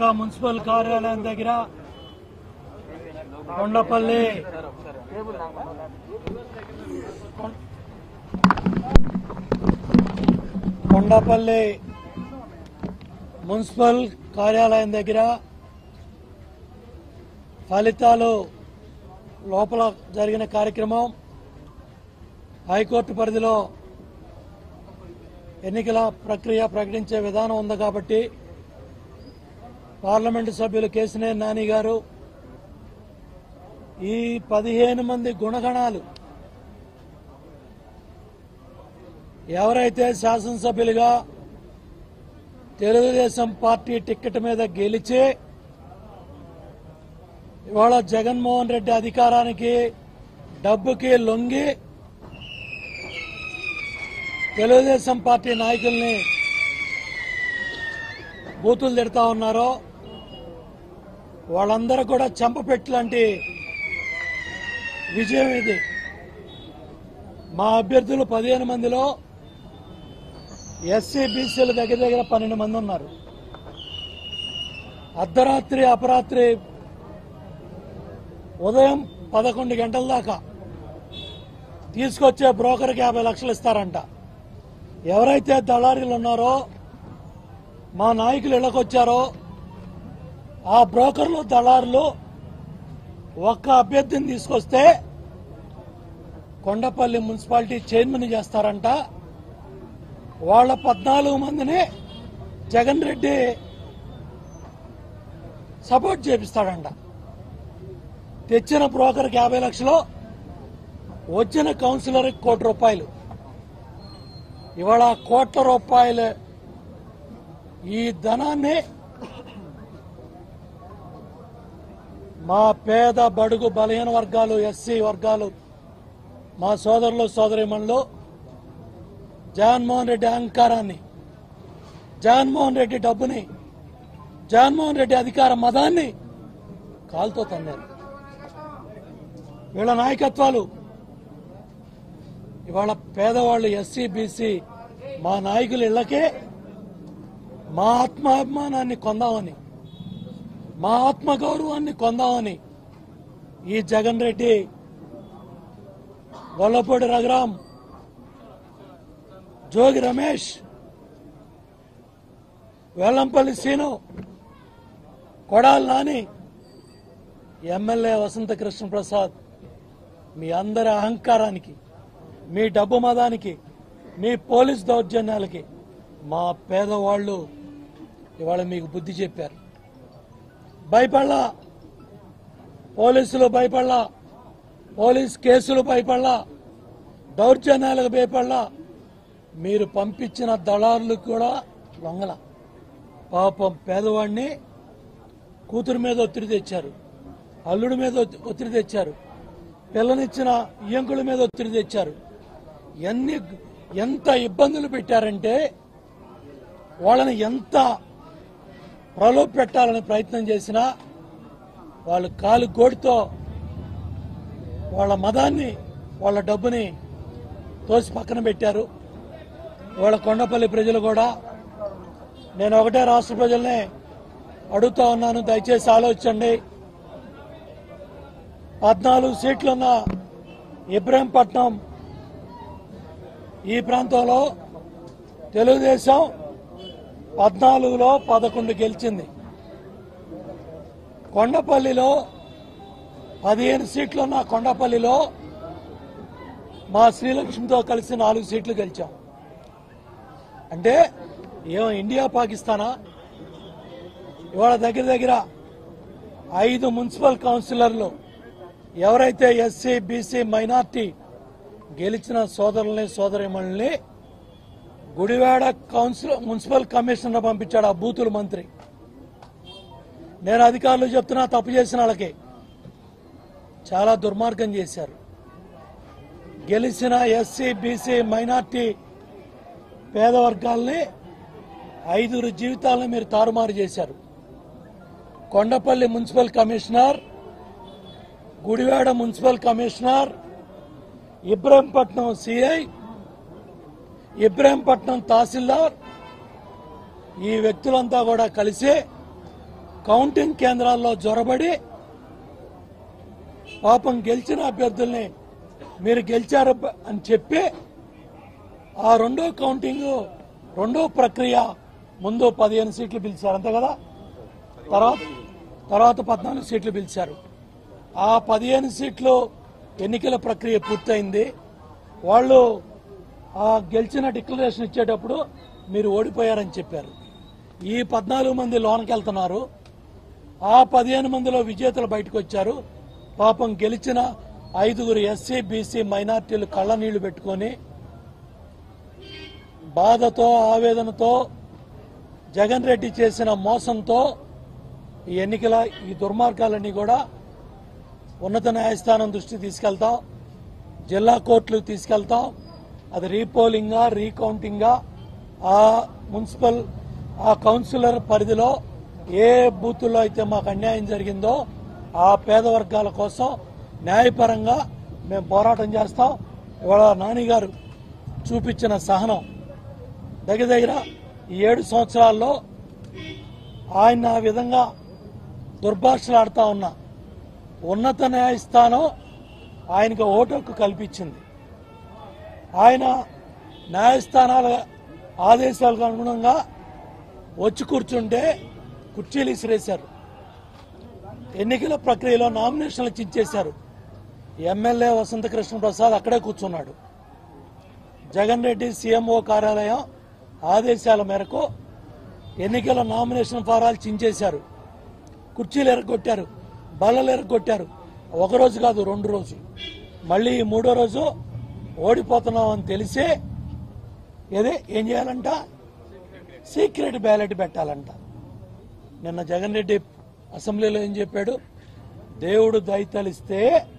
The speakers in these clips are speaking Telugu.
మున్సిపల్ కార్యాలయం దగ్గర కొండపల్లి కొండపల్లి మున్సిపల్ కార్యాలయం దగ్గర ఫలితాలు లోపల జరిగిన కార్యక్రమం హైకోర్టు పరిధిలో ఎన్నికల ప్రక్రియ ప్రకటించే విధానం ఉంది కాబట్టి పార్లమెంటు సభ్యులు కేసినేని నాని గారు ఈ పదిహేను మంది గుణగణాలు ఎవరైతే శాసనసభ్యులుగా తెలుగుదేశం పార్టీ టిక్కెట్ మీద గెలిచి ఇవాళ జగన్మోహన్ రెడ్డి అధికారానికి డబ్బుకి లొంగి తెలుగుదేశం పార్టీ నాయకుల్ని బూతులు తిడతా ఉన్నారో వాళ్ళందరూ కూడా చెంపపెట్టు విజయం ఇది మా అభ్యర్థులు పదిహేను మందిలో ఎస్సీ బీసీలు దగ్గర దగ్గర పన్నెండు మంది ఉన్నారు అర్ధరాత్రి అపరాత్రి ఉదయం పదకొండు గంటల దాకా తీసుకొచ్చే బ్రోకర్కి యాభై లక్షలు ఇస్తారంట ఎవరైతే దళారీలు ఉన్నారో మా నాయకులు ఇళ్ళకొచ్చారో ఆ బ్రోకర్లు దళారులు ఒక్క అభ్యర్థిని తీసుకొస్తే కొండపల్లి మున్సిపాలిటీ చైర్మన్ చేస్తారంట వాళ్ళ పద్నాలుగు మందిని జగన్ రెడ్డి సపోర్ట్ చేపిస్తాడంట తెచ్చిన బ్రోకర్కి యాభై లక్షలు వచ్చిన కౌన్సిలర్కి కోటి రూపాయలు ఇవాళ కోట్ల రూపాయలు ఈ ధనాన్ని మా పేద బడుగు బలహీన వర్గాలు ఎస్సీ వర్గాలు మా సోదరులు సోదరిమణులు జగన్మోహన్ రెడ్డి అహంకారాన్ని జగన్మోహన్ రెడ్డి డబ్బుని జగన్మోహన్ రెడ్డి అధికార మదాన్ని కాలుతో తన్నారు వీళ్ళ నాయకత్వాలు ఇవాళ పేదవాళ్ళు ఎస్సీ బీసీ మా నాయకుల ఇళ్లకే మా ఆత్మాభిమానాన్ని కొందామని మా ఆత్మగౌరవాన్ని కొందామని ఈ జగన్ రెడ్డి గొల్లపూడి రఘురాం జోగి రమేష్ వెల్లంపల్లి సీను కొడాలి నాని ఎమ్మెల్యే వసంత కృష్ణ ప్రసాద్ మీ అందరి అహంకారానికి మీ డబ్బు మదానికి మీ పోలీస్ దౌర్జన్యాలకి మా పేదవాళ్ళు ఇవాళ మీకు బుద్ధి చెప్పారు భయపడలా పోలీసులు భయపడలా పోలీస్ కేసులు భయపడలా దౌర్జన్యాలకు భయపడలా మీరు పంపించిన దళారులు కూడా లొంగల పాపం పేదవాడిని కూతురు మీద ఒత్తిడి తెచ్చారు అల్లుడి మీద ఒత్తి- ఒత్తిడి తెచ్చారు పిల్లనిచ్చిన ఇయ్యంకుల మీద ఒత్తిడి తెచ్చారు ఎన్ని ఎంత ఇబ్బందులు పెట్టారంటే వాళ్ళని ఎంత ప్రలోభ పెట్టాలని ప్రయత్నం చేసినా వాళ్ళు కాలు గోడితో వాళ్ళ మదాన్ని వాళ్ళ డబ్బుని తోసి పక్కన పెట్టారు వాళ్ళ కొండపల్లి ప్రజలు కూడా నేను ఒకటే రాష్ట్ర ప్రజల్ని అడుగుతా ఉన్నాను దయచేసి ఆలోచించండి పద్నాలుగు సీట్లున్న ఇబ్రహీంపట్నం ఈ ప్రాంతంలో తెలుగుదేశం పద్నాలుగులో పదకొండు గెలిచింది కొండపల్లిలో పదిహేను సీట్లున్న కొండపల్లిలో మా శ్రీలక్ష్మితో కలిసి నాలుగు సీట్లు గెలిచాం అంటే ఏమో ఇండియా పాకిస్తానా ఇవాళ దగ్గర దగ్గర ఐదు మున్సిపల్ కౌన్సిలర్లు ఎవరైతే ఎస్సీ బీసీ మైనార్టీ గెలిచిన సోదరుల్ని సోదరిమణుల్ని గుడివాడ కౌన్సిల్ మున్సిపల్ కమిషనర్ పంపించాడు ఆ బూతుల మంత్రి నేను అధికారులు చెప్తున్నా తప్పు చేసిన వాళ్ళకి చాలా దుర్మార్గం చేశారు గెలిచిన ఎస్సీ బీసీ మైనార్టీ పేద వర్గాల్ని ఐదుగురు జీవితాలను మీరు తారుమారు చేశారు Kondapalli municipal commissioner Gudivada municipal commissioner Ibrahimpatnam CI Ibrahimpatnam తహసీల్దార్ ఈ వ్యక్తులంతా కూడా కలిసి కౌంటింగ్ కేంద్రాల్లో జొరబడి పాపం గెలిచిన అభ్యర్థుల్ని మీరు గెలిచారు బ- అని చెప్పి ఆ రెండో కౌంటింగ్ రెండో ప్రక్రియ ముందు పదిహేను సీట్లు పిలిచారు అంతే కదా తర్వాత తర్వాత పద్నాలుగు సీట్లు పిలిచారు ఆ పదిహేను సీట్లు ఎన్నికల ప్రక్రియ పూర్తయింది వాళ్ళు ఆ గెలిచిన డిక్లరేషన్ ఇచ్చేటప్పుడు మీరు ఓడిపోయారని చెప్పారు ఈ పద్నాలుగు మంది లోనికి వెళ్తున్నారు ఆ పదిహేను మందిలో విజేతలు బయటకు వచ్చారు పాపం గెలిచిన ఐదుగురు ఎస్సీ బీసీ మైనార్టీలు కళ్ళ నీళ్లు పెట్టుకొని బాధతో ఆవేదనతో జగన్ రెడ్డి చేసిన మోసంతో ఈ ఎన్నికల ఈ దుర్మార్గాలన్నీ కూడా ఉన్నత న్యాయస్థానం దృష్టి తీసుకెళ్తాం జిల్లా కోర్టులకు తీసుకెళ్తాం అది రీపోలింగా రీకౌంటింగా ఆ మున్సిపల్ ఆ కౌన్సిలర్ పరిధిలో ఏ బూతుల్లో అయితే మాకు అన్యాయం జరిగిందో ఆ పేద వర్గాల కోసం న్యాయపరంగా మేము పోరాటం చేస్తాం ఇవాళ నాని గారు చూపించిన సహనం దగ్గర దగ్గర ఈ ఏడు సంవత్సరాల్లో ఆయన ఆ విధంగా దుర్భాషలాడుతా ఉన్నా ఉన్నత న్యాయస్థానం ఆయనకు ఓటు హక్కు కల్పించింది ఆయన న్యాయస్థానాల ఆదేశాలకు అనుగుణంగా వచ్చి కూర్చుంటే కుర్చీలు ఇసిరేశారు ఎన్నికల ప్రక్రియలో నామినేషన్లు చించేశారు ఎమ్మెల్యే వసంతకృష్ణ ప్రసాద్ అక్కడే కూర్చున్నాడు జగన్ రెడ్డి సీఎంఓ కార్యాలయం ఆదేశాల మేరకు ఎన్నికల నామినేషన్ ఫారాలు చించేశారు కుర్చీలు ఎరగొట్టారు బల్లలు ఎరగొట్టారు ఒక రోజు కాదు రెండు రోజులు మళ్ళీ ఈ మూడో రోజు ఓడిపోతున్నాం అని తెలిసే ఏదే ఏం చేయాలంట సీక్రెట్ బ్యాలెట్ పెట్టాలంట నిన్న జగన్ రెడ్డి అసెంబ్లీలో ఏం చెప్పాడు దేవుడు దయతలిస్తే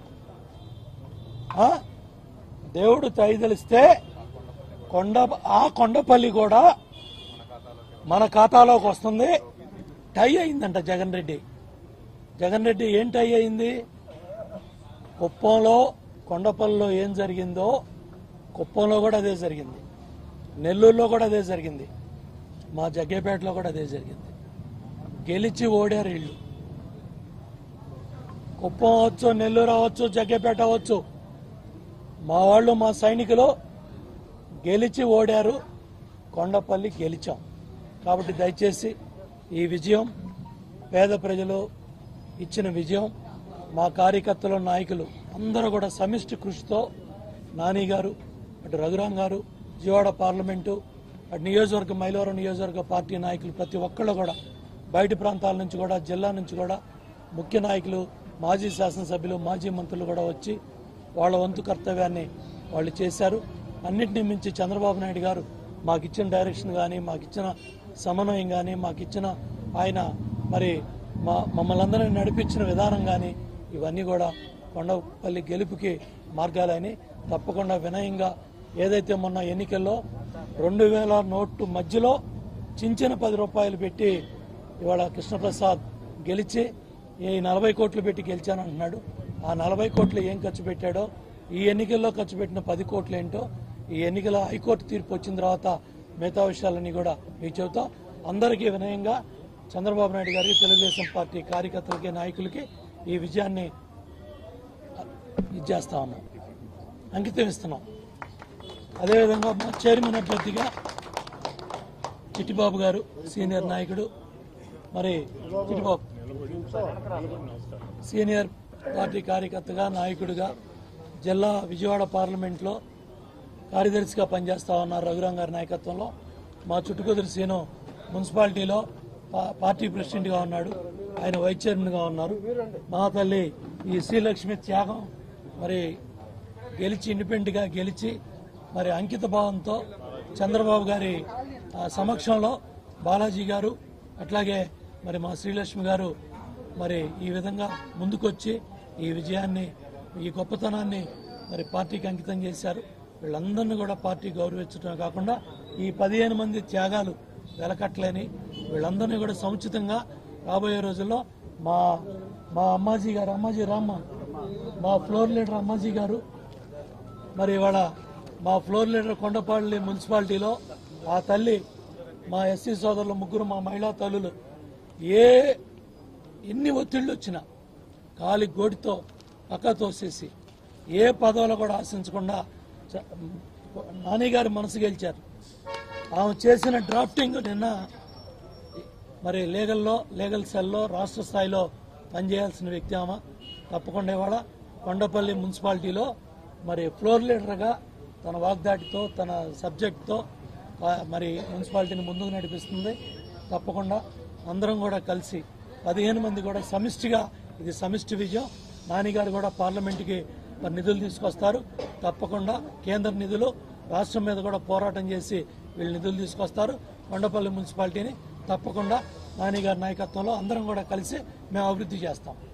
ఆ? దేవుడు దయతలిస్తే కొండ ఆ కొండపల్లి కూడా మన ఖాతాలోకి వస్తుంది టై అయిందంట జగన్ రెడ్డి జగన్ రెడ్డి ఏం టై అయింది కుప్పంలో కొండపల్లిలో ఏం జరిగిందో కుప్పంలో కూడా అదే జరిగింది నెల్లూరులో కూడా అదే జరిగింది మా జగ్గేపేటలో కూడా అదే జరిగింది గెలిచి ఓడారు వీళ్ళు కుప్పం అవచ్చు నెల్లూరు అవ్వచ్చు జగ్గేపేట అవ్వచ్చు మా వాళ్ళు మా సైనికులు గెలిచి ఓడారు కొండపల్లి గెలిచాం కాబట్టి దయచేసి ఈ విజయం పేద ప్రజలు ఇచ్చిన విజయం మా కార్యకర్తలు నాయకులు అందరూ కూడా సమిష్టి కృషితో నాని గారు అటు రఘురాం గారు విజయవాడ పార్లమెంటు అటు నియోజకవర్గ మైలవరం నియోజకవర్గ పార్టీ నాయకులు ప్రతి ఒక్కళ్ళు కూడా బయట ప్రాంతాల నుంచి కూడా జిల్లా నుంచి కూడా ముఖ్య నాయకులు మాజీ శాసనసభ్యులు మాజీ మంత్రులు కూడా వచ్చి వాళ్ళ వంతు కర్తవ్యాన్ని వాళ్ళు చేశారు అన్నింటినీ మించి చంద్రబాబు నాయుడు గారు మాకు ఇచ్చిన డైరెక్షన్ కానీ మాకు ఇచ్చిన సమన్వయం కానీ మాకు ఇచ్చిన ఆయన మరి మా మమ్మల్ని అందరినీ నడిపించిన విధానం కానీ ఇవన్నీ కూడా కొండపల్లి గెలుపుకి మార్గాలని తప్పకుండా వినయంగా ఏదైతే మొన్న ఎన్నికల్లో రెండు వేల నోటు మధ్యలో చించిన పది రూపాయలు పెట్టి ఇవాళ కృష్ణప్రసాద్ గెలిచి ఈ నలభై కోట్లు పెట్టి గెలిచానంటున్నాడు ఆ నలభై కోట్లు ఏం ఖర్చు పెట్టాడో ఈ ఎన్నికల్లో ఖర్చు పెట్టిన పది కోట్లు ఏంటో ఈ ఎన్నికల హైకోర్టు తీర్పు వచ్చిన తర్వాత మిగతా విషయాలన్నీ కూడా మీకు చెబుతాం అందరికీ వినయంగా చంద్రబాబు నాయుడు గారికి తెలుగుదేశం పార్టీ కార్యకర్తలకి నాయకులకి ఈ విజయాన్ని ఇది చేస్తా ఉన్నాం అంకితం ఇస్తున్నాం అదేవిధంగా మా చైర్మన్ అభ్యర్థిగా చిట్టిబాబు గారు సీనియర్ నాయకుడు మరి చిట్టిబాబు సీనియర్ పార్టీ కార్యకర్తగా నాయకుడిగా జిల్లా విజయవాడ పార్లమెంట్లో కార్యదర్శిగా పనిచేస్తా ఉన్నారు రఘురాం గారి నాయకత్వంలో మా చుట్టుకొదురు సీను మున్సిపాలిటీలో పా- పార్టీ ప్రెసిడెంట్గా ఉన్నాడు ఆయన వైస్ చైర్మన్గా ఉన్నారు మా తల్లి ఈ శ్రీలక్ష్మి త్యాగం మరి గెలిచి ఇండిపెండెంట్గా గెలిచి మరి అంకిత భావంతో చంద్రబాబు గారి ఆ, సమక్షంలో బాలాజీ గారు అట్లాగే మరి మా శ్రీలక్ష్మి గారు మరి ఈ విధంగా ముందుకొచ్చి ఈ విజయాన్ని ఈ గొప్పతనాన్ని మరి పార్టీకి అంకితం చేశారు వీళ్ళందరినీ కూడా పార్టీ గౌరవించడమే కాకుండా ఈ పదిహేను మంది త్యాగాలు వెలకట్లేని వీళ్ళందరినీ కూడా సముచితంగా రాబోయే రోజుల్లో మా మా అమ్మాజీ గారు అమ్మాజీ రామ్మ మా ఫ్లోర్ లీడర్ అమ్మాజీ గారు మరి ఇవాళ మా ఫ్లోర్ లీడర్ కొండపాళ్ళి మున్సిపాలిటీలో ఆ తల్లి మా ఎస్సీ సోదరులు ముగ్గురు మా మహిళా తల్లులు ఏ ఎన్ని ఒత్తిళ్ళు వచ్చినా కాలి గోటితో పక్క తోసేసి ఏ పదవులు కూడా ఆశించకుండా చ- నాని గారి మనసు గెలిచారు ఆమె చేసిన డ్రాఫ్టింగ్ నిన్న మరి లీగల్లో లీగల్ సెల్లో రాష్ట్ర స్థాయిలో పనిచేయాల్సిన వ్యక్తి ఆమె తప్పకుండా ఇవాళ కొండపల్లి మున్సిపాలిటీలో మరి ఫ్లోర్ లీడర్గా తన వాగ్దాటితో తన సబ్జెక్ట్తో ఆ, మరి మున్సిపాలిటీని ముందుకు నడిపిస్తుంది తప్పకుండా అందరం కూడా కలిసి పదిహేను మంది కూడా సమిష్టిగా ఇది సమిష్టి విజయం నానిగారు కూడా పార్లమెంట్కి మరి నిధులు తీసుకొస్తారు తప్పకుండా కేంద్ర నిధులు రాష్ట్రం మీద కూడా పోరాటం చేసి వీళ్ళు నిధులు తీసుకొస్తారు కొండపల్లి మున్సిపాలిటీని తప్పకుండా నాని గారి నాయకత్వంలో అందరం కూడా కలిసి మేము అభివృద్ధి చేస్తాం